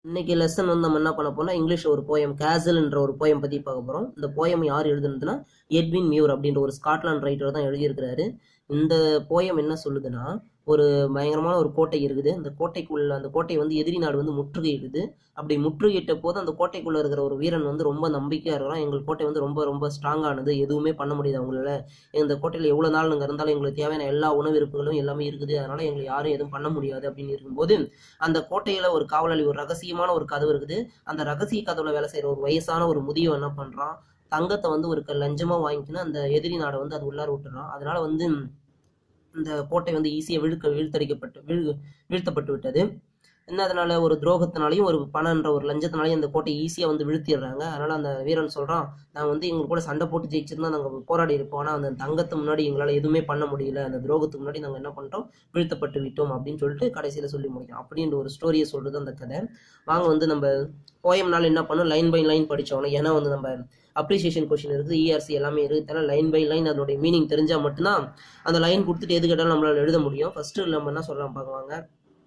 இன்னைக்கு லெசன் வந்து நம்ம என்ன பண்ண போறோம்னா இங்கிலீஷ் ஒரு போயம் கேசல்ன்ற ஒரு போயம் பத்தி பார்க்க போறோம் இந்த போயம் யார் எழுதுனதுன்னா எட்வின் மியூர் அப்படின்ற ஒரு ஸ்காட்லாந்து ரைட்டர் தான் எழுதியிருக்கிறாரு இந்த போயம் என்ன சொல்லுதுன்னா ஒரு பயங்கரமான ஒரு கோட்டை இருக்குது அந்த கோட்டைக்குள்ள அந்த கோட்டை வந்து எதிரி நாடு வந்து முற்றுகையிடுது அப்படி முற்றுகையிட்ட போது அந்த கோட்டைக்குள்ள இருக்கிற ஒரு வீரன் வந்து ரொம்ப நம்பிக்கையா இருக்கிறான் எங்கள் கோட்டை வந்து ரொம்ப ரொம்ப ஸ்ட்ராங்கானது எதுவுமே பண்ண முடியாது அவங்களால இந்த கோட்டையில் எவ்வளவு நாள் நாங்கள் இருந்தாலும் எங்களுக்கு தேவையான எல்லா உணவு இருப்புகளும் எல்லாமே இருக்குது அதனால எங்களை யாரும் எதுவும் பண்ண முடியாது அப்படின்னு இருக்கும்போது அந்த கோட்டையில ஒரு காவலாளி ஒரு ரகசியமான ஒரு கதவு இருக்குது அந்த ரகசிய கதவுல வேலை செய்யற ஒரு வயசான ஒரு முதியவன் என்ன பண்றான் தங்கத்தை வந்து ஒரு க- லஞ்சமா வாங்கிக்கின்னு அந்த எதிரி நாடை வந்து அது உள்ளார விட்டுறான் அதனால வந்து இந்த கோட்டை வந்து ஈஸியாக வீழ்க்க வீழ்த்தடிக்கப்பட்டு வீழ் வீழ்த்தப்பட்டு விட்டது என்ன அதனால ஒரு துரோகத்தினாலையும் ஒரு பணன்ற ஒரு லஞ்சத்தினாலையும் அந்த கோட்டையை ஈஸியாக வந்து வீழ்த்திடுறாங்க அதனால அந்த வீரன் சொல்றான் நான் வந்து எங்க கூட சண்டை போட்டு ஜெயிச்சிருந்தா நாங்கள் போராடி இருப்போம் ஆனால் அந்த தங்கத்தை முன்னாடி எங்களால் எதுவுமே பண்ண முடியல அந்த துரோகத்துக்கு முன்னாடி நாங்கள் என்ன பண்ணிட்டோம் வீழ்த்தப்பட்டு விட்டோம் அப்படின்னு சொல்லிட்டு கடைசியில் சொல்லி முடிக்கும் அப்படின்ற ஒரு ஸ்டோரியை சொல்றது அந்த கதை வாங்க வந்து நம்ம போயம்னால என்ன பண்ணோம் லைன் பை லைன் படிச்சோம் ஏன்னா வந்து நம்ம அப்ரிசியேஷன் கொஷின் இருக்குது இஆர்சி எல்லாமே இருக்குது லைன் பை லைன் அதனுடைய மீனிங் தெரிஞ்சா மட்டும்தான் அந்த லைன் கொடுத்துட்டு எது கேட்டாலும் நம்மளால எழுத முடியும் ஃபர்ஸ்ட் நம்ம என்ன சொல்லலாம் பார்க்குவாங்க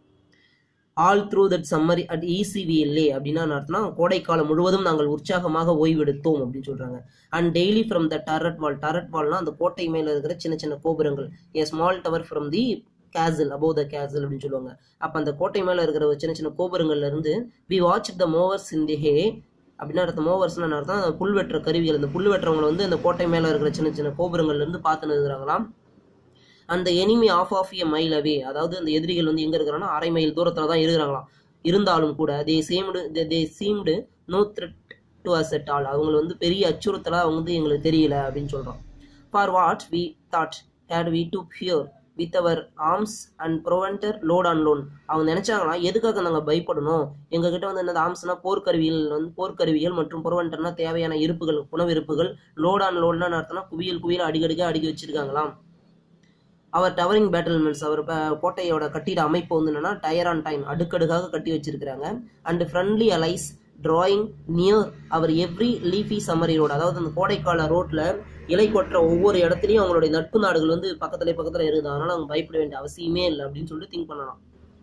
all through that summer at ease we lay அப்படின்னா என்ன அர்த்தம்னா கோடைக்காலம் முழுவதும் நாங்கள் உற்சாகமாக ஓய்வெடுத்தோம் அப்படின்னு சொல்றாங்க and daily from the turret wall turret வால்னா அந்த கோட்டை மேல இருக்கிற சின்ன சின்ன கோபுரங்கள் a small tower from the castle above the castle அப்படின்னு சொல்லுவாங்க அப்ப அந்த கோட்டை மேல இருக்கிற ஒரு சின்ன சின்ன கோபுரங்கள்ல இருந்து வி வாட்ச் த மோவர்ஸ் இன் தி ஹே அப்படின்னா அர்த்தம் மோவர்ஸ்னா என்ன அர்த்தம் அந்த புல் வெட்டுற கருவிகள் இந்த புல் வெட்டுறவங்க வந்து அந்த கோட்டை மேல இருக்கிற சின்ன சின்ன கோபுரங்கள்ல இருந்து பார்த்து இருக்கிறாங்களாம் அந்த enemy off off a mile away அதாவது அந்த எதிரிகள் வந்து எங்க இருக்கிறாங்கன்னா அரை மைல் தூரத்துல தான் இருக்கிறாங்களாம் இருந்தாலும் கூட they seemed they seemed no threat to us at all அவங்க வந்து பெரிய அச்சுறுத்தலா அவங்க வந்து எங்களுக்கு தெரியல அப்படின்னு சொல்றோம் for what we thought had we to fear with our arms and provender load and lone அவங்க நினைச்சாங்களா எதுக்காக நாங்கள் பயப்படணும் எங்ககிட்ட வந்து என்னது ஆர்ம்ஸ்னா போர்க்கருவிகள் வந்து போர்க்கருவிகள் மற்றும் ப்ரொவென்டர்னா தேவையான இருப்புகள் உணவு இருப்புகள் லோட் அண்ட் லோட்னா அர்த்தம்னா குவியல் குவியல் அடிக்கடிக்க அடுக்கி வச்சிருக்காங்களாம் அவர் டவரிங் பேட்டில்மெண்ட்ஸ் அவர் ப- கோட்டையோட கட்டிட அமைப்பு வந்து என்னன்னா டயர் ஆன் டைம் அடுக்கடுக்காக கட்டி வச்சிருக்கிறாங்க and friendly allies drawing near our every leafy summer road அதாவது அந்த கோடைக்கால ரோட்ல இலை கொட்டுற ஒவ்வொரு இடத்துலயும் அவங்களுடைய நட்பு நாடுகள் வந்து பக்கத்துல பக்கத்துல இருக்குது அதனால அவங்க பயப்பட வேண்டிய அவசியமே இல்லை அப்படின்னு சொல்லிட்டு திங்க் பண்ணலாம்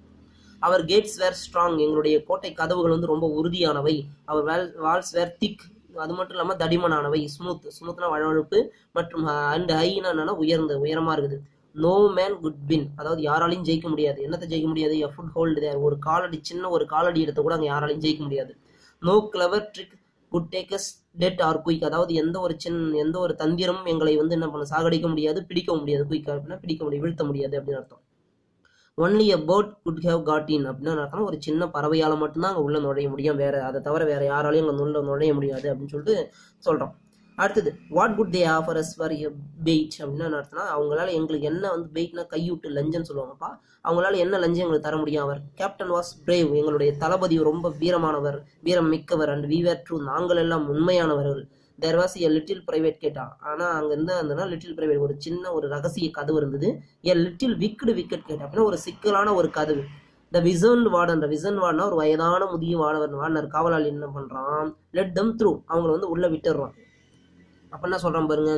அவர் கேட்ஸ் வேர் ஸ்ட்ராங் எங்களுடைய கோட்டை கதவுகள் வந்து ரொம்ப உறுதியானவை அவர் வேல் வால்ஸ் வேர் திக் அது மட்டும் இல்லாம தடிமனானவை ஸ்மூத் ஸ்மூத்னா வழவழுப்பு மற்றும் அண்ட் ஹைனா என்னன்னா உயர்ந்த உயரமா இருக்குது நோ மேன் குட் பின் அதாவது யாராலையும் ஜெயிக்க முடியாது என்னத்தை ஜெயிக்க முடியாது எ ஃபுட் ஹோல்டு தேர் ஒரு காலடி சின்ன ஒரு காலடி இடத்த கூட அங்க யாராலையும் ஜெயிக்க முடியாது no clever trick could takes dead or quick அதாவது எந்த ஒரு சின்ன எந்த ஒரு தந்திரமும் எங்களை வந்து என்ன பண்ண சாகடிக்க முடியாது பிடிக்க முடியாது குயிக் அப்படின்னா பிடிக்க முடியாது வீழ்த்த முடியாது அப்படின்னு அர்த்தம் only a bird could have got in அப்படின்னா என்ன அர்த்தம்னா ஒரு சின்ன பறவையால மட்டும்தான் அங்க உள்ள நுழைய முடியும் வேற அதை தவிர வேற யாராலையும் அங்க உள்ள நுழைய முடியாது அப்படின்னு சொல்லிட்டு சொல்றோம் அடுத்தது what could they offer us for bait அப்படின்னா என்ன அர்த்தம்னா அவங்களால எங்களுக்கு என்ன வந்து பெயிட்னா கையூட்டு லஞ்சம்னு சொல்லுவாங்கப்பா அவங்களால என்ன லஞ்சம் எங்களுக்கு தர முடியும் அவர் கேப்டன் வாஸ் பிரேவ் எங்களுடைய தளபதி ரொம்ப வீரமானவர் வீரம் மிக்கவர் அண்ட் we were ட்ரூ நாங்கள் எல்லாம் உண்மையானவர்கள் there was a little private gate ஆனா அங்க இருந்து அந்த லிட்டில் பிரைவேட் ஒரு சின்ன ஒரு ரகசிய கதவு இருந்தது a little wicket wicket gate அப்படின்னா ஒரு சிக்கலான ஒரு கதவு த விசன் வார்டன் அந்த விசன் வார்டனா ஒரு வயதான முதிய வாடவர் வார்னர் காவலாளி என்ன பண்றான் லெட் தம் த்ரூ அவங்கள வந்து உள்ள விட்டுறான் அப்ப என்ன சொல்றான் பாருங்க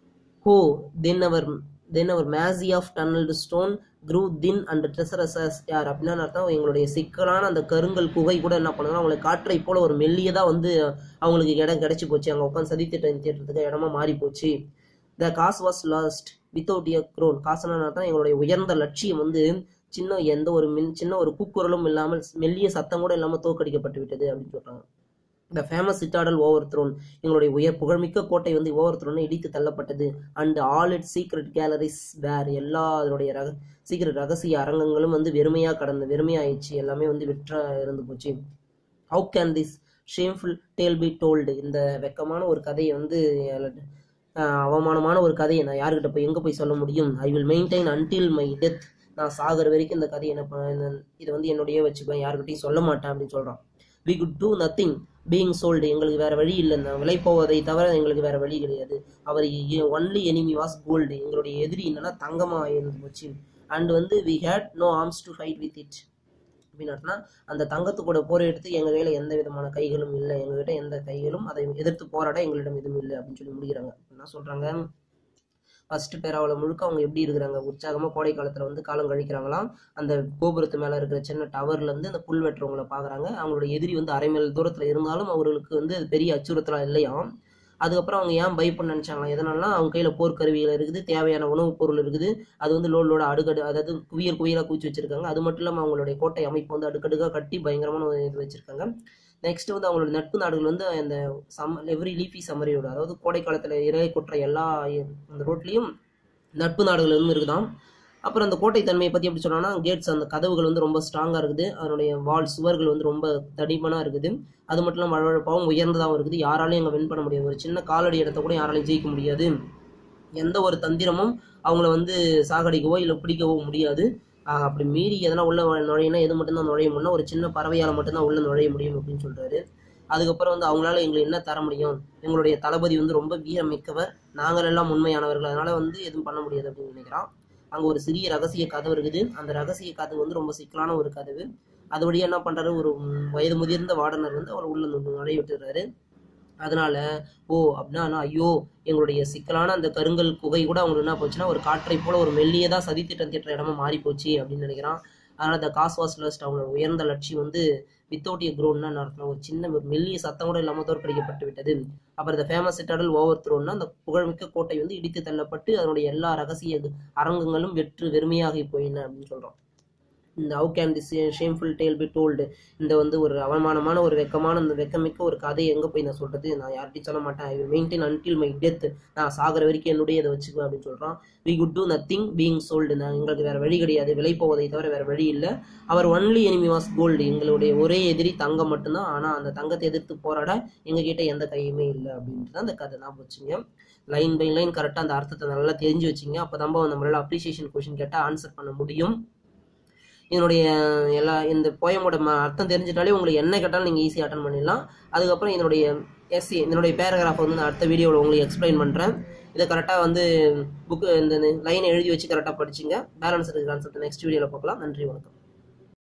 ho then our then our mossy of tunnelled stone grew thin and treacherous யார் அப்படின்னா அர்த்தம் எங்களுடைய சிக்கலான அந்த கருங்கல் குகை கூட என்ன பண்ணுதுன்னா அவங்களை காற்றை போல ஒரு மெல்லியதா வந்து அவங்களுக்கு இடம் கிடைச்சு போச்சு அங்க உட்காந்து சதி திட்டம் தேட்டுறதுக்கு இடமா மாறி போச்சு the castle was lost without a groan காசுனா தான் எங்களுடைய உயர்ந்த லட்சியம் வந்து சின்ன எந்த ஒரு மின் சின்ன ஒரு கூக்குரலும் இல்லாமல் மெல்லிய சத்தம் கூட இல்லாமல் தோற்கடிக்கப்பட்டு விட்டது அப்படின்னு சொல்றாங்க the famous citadel overthrown எங்களுடைய உயர் புகழ்மிக்க கோட்டை வந்து ஓவர் த்ரோன் இடித்து தள்ளப்பட்டது and all its secret galleries where எல்லா அதனுடைய ரக சீக்கிரம் ரகசிய அரங்கங்களும் வந்து வெறுமையா கடந்து வெறுமையாயிடுச்சு எல்லாமே வந்து விற்ற இருந்து போச்சு how can this shameful tale be told இந்த வெக்கமான ஒரு கதையை வந்து அஹ், அவமானமான ஒரு கதையை நான் யாருக்கிட்ட போய் எங்க போய் சொல்ல முடியும் I will maintain until my death நான் சாகிற வரைக்கும் இந்த கதையை என்ன பண்ண- இந்த- இதை வந்து என்னுடைய வச்சுக்குவேன் யாருக்கிட்டையும் சொல்ல மாட்டேன் அப்படின்னு சொல்றான் we could do nothing being sold எங்களுக்கு வேற வழி இல்லை இந்த விலை போவதை தவிர எங்களுக்கு வேற வழி கிடையாது our only enemy was gold எங்களுடைய எதிரி என்னன்னா தங்கமா இருந்து போச்சு அண்ட் வந்து we had no arms to fight with it அப்படின்னு அர்த்தம்னா, அந்த தங்கத்து கூட போர் எடுத்து எங்க கையில எந்த விதமான கைகளும் இல்லை எங்ககிட்ட எந்த கைகளும் அதை எதிர்த்து போராட எங்களிடம் எதுவும் இல்லை அப்படின்னு சொல்லி முடிக்கிறாங்க என்ன சொல்றாங்க ஃபர்ஸ்ட் பேராவில் முழுக்க அவங்க எப்படி இருக்கிறாங்க உற்சாகமாக கோடை காலத்தில் வந்து காலம் கழிக்கிறாங்களாம் அந்த கோபுரத்து மேலே இருக்கிற சின்ன டவர்லேருந்து அந்த புல் வெட்டுறவங்களை பார்க்குறாங்க அவங்களோட எதிரி வந்து அரை மைல் தூரத்தில் இருந்தாலும் அவர்களுக்கு வந்து அது பெரிய அச்சுறுத்தலாம் இல்லையாம் அதுக்கப்புறம் அவங்க ஏன் பயப்பட நினச்சாங்களா எதனால அவங்க கையில் போர்க்கருவிகள் இருக்குது தேவையான உணவுப் பொருள் இருக்குது அது வந்து லோடோட அடுக்கடு அதாவது குவியல் குவியலாக குவிச்சு வச்சிருக்காங்க அது மட்டும் இல்லாமல் அவங்களுடைய கோட்டை அமைப்பு வந்து அடுக்கடுக்காக கட்டி பயங்கரமான ஒரு இது வச்சிருக்காங்க நெக்ஸ்ட் வந்து அவங்களோட நட்பு நாடுகள் வந்து அந்த சம் எவ்ரி லீஃபி சம்மரியோட அதாவது கோடை காலத்தில் இறை கொற்ற எல்லா அந்த ரோட்லேயும் நட்பு நாடுகள் வந்து இருக்குதாம் அப்புறம் அந்த கோட்டை தன்மையை பற்றி எப்படி சொன்னோம்னா கேட்ஸ் அந்த கதவுகள் வந்து ரொம்ப ஸ்ட்ராங்காக இருக்குது அதனுடைய வால் சுவர்கள் வந்து ரொம்ப தடிமனாக இருக்குது அது மட்டும் இல்லாமல் வழவழப்பாகவும் உயர்ந்ததாகவும் இருக்குது யாராலையும் அங்கே வின் பண்ண முடியாது ஒரு சின்ன காலடி இடத்த கூட யாராலையும் ஜெயிக்க முடியாது எந்த ஒரு தந்திரமும் அவங்கள வந்து சாகடிக்கவோ இல்லை பிடிக்கவோ முடியாது ஆஹ் அப்படி மீறி எதனா உள்ள நுழையினா எது மட்டும்தான் நுழைய முடியும் ஒரு சின்ன பறவையால் மட்டும்தான் உள்ள நுழைய முடியும் அப்படின்னு சொல்றாரு அதுக்கப்புறம் வந்து அவங்களால எங்களுக்கு என்ன தர முடியும் எங்களுடைய தளபதி வந்து ரொம்ப வீரமிக்கவர் நாங்கள் எல்லாம் உண்மையானவர்கள் அதனால வந்து எதுவும் பண்ண முடியாது அப்படின்னு நினைக்கிறான் அங்கே ஒரு சிறிய ரகசிய கதவு இருக்குது அந்த ரகசிய கதவு வந்து ரொம்ப சிக்கலான ஒரு கதவு அது வழியா என்ன பண்றாரு ஒரு ம், வயது முதிர்ந்த வார்டனர் வந்து அவர் உள்ள நு- நுழைய விட்டுறாரு அதனால ஓ அப்படின்னா ஐயோ எங்களுடைய சிக்கலான அந்த கருங்கல் குகை கூட அவங்களுக்கு என்ன போச்சுன்னா ஒரு காற்றை போல ஒரு மெல்லியதா சதித்திட்டம் தீட்டுற இடமா மாறி போச்சு அப்படின்னு நினைக்கிறான் அதனால இந்த காஸ் வாஸ் லஸ்ட் அவங்களோட உயர்ந்த லட்சியம் வந்து வித்தவுட் ஏ க்ரோன்னா அர்த்தம் ஒரு சின்ன ஒரு மெல்லிய சத்தம் கூட இல்லாமல் தோற்கடிக்கப்பட்டு விட்டது அப்புறம் இந்த ஃபேமஸ் சிட்டாடல் ஓவர் த்ரோன்னா அந்த புகழ்மிக்க கோட்டை வந்து இடித்து தள்ளப்பட்டு அதனுடைய எல்லா ரகசிய அரங்கங்களும் வெற்று வெறுமையாகி போயின அப்படின்னு சொல்றோம் இந்த how can this shameful tale be told இந்த வந்து ஒரு அவமானமான ஒரு வெக்கமான இந்த வெக்கமிக்க ஒரு கதை எங்கே போய் நான் சொல்றது நான் யார்கிட்டையும் சொல்ல மாட்டேன் I maintain until my death நான் சாகிற வரைக்கும் என்னுடைய இதை வச்சுக்குவேன் அப்படின்னு சொல்றான் we could do nothing being sold நான் எங்களுக்கு வேற வழி கிடையாது விலை போவதை தவிர வேற வழி இல்லை our only enemy was gold எங்களுடைய ஒரே எதிரி தங்கம் மட்டும்தான் ஆனால் அந்த தங்கத்தை எதிர்த்து போராட எங்ககிட்ட எந்த கையுமே இல்லை அப்படின்ட்டு தான் அந்த கதை நான் வச்சுங்க லைன் பை லைன் கரெக்டாக அந்த அர்த்தத்தை நல்லா தெரிஞ்சு வச்சுங்க அப்போ தான் நம்மளால அப்ரிசியேஷன் கொஷின் கேட்டால் ஆன்சர் பண்ண முடியும் இதனுடைய எல்லா இந்த போயமோட ம அர்த்தம் தெரிஞ்சிட்டாலே உங்களுக்கு என்ன கேட்டாலும் நீங்கள் ஈஸியாக அட்டன் பண்ணிடலாம் அதுக்கப்புறம் இதனுடைய எஸ்சி இதனுடைய பேராகிராஃப் வந்து நான் அடுத்த வீடியோவில் உங்களுக்கு எக்ஸ்பிளைன் பண்ணுறேன் இதை கரெக்டாக வந்து புக்கு இந்த லைனை எழுதி வச்சு கரெக்டாக படிச்சுங்க பேலன்ஸ் இருக்கிற கான்செப்ட் நெக்ஸ்ட் வீடியோவில் பார்க்கலாம் நன்றி வணக்கம்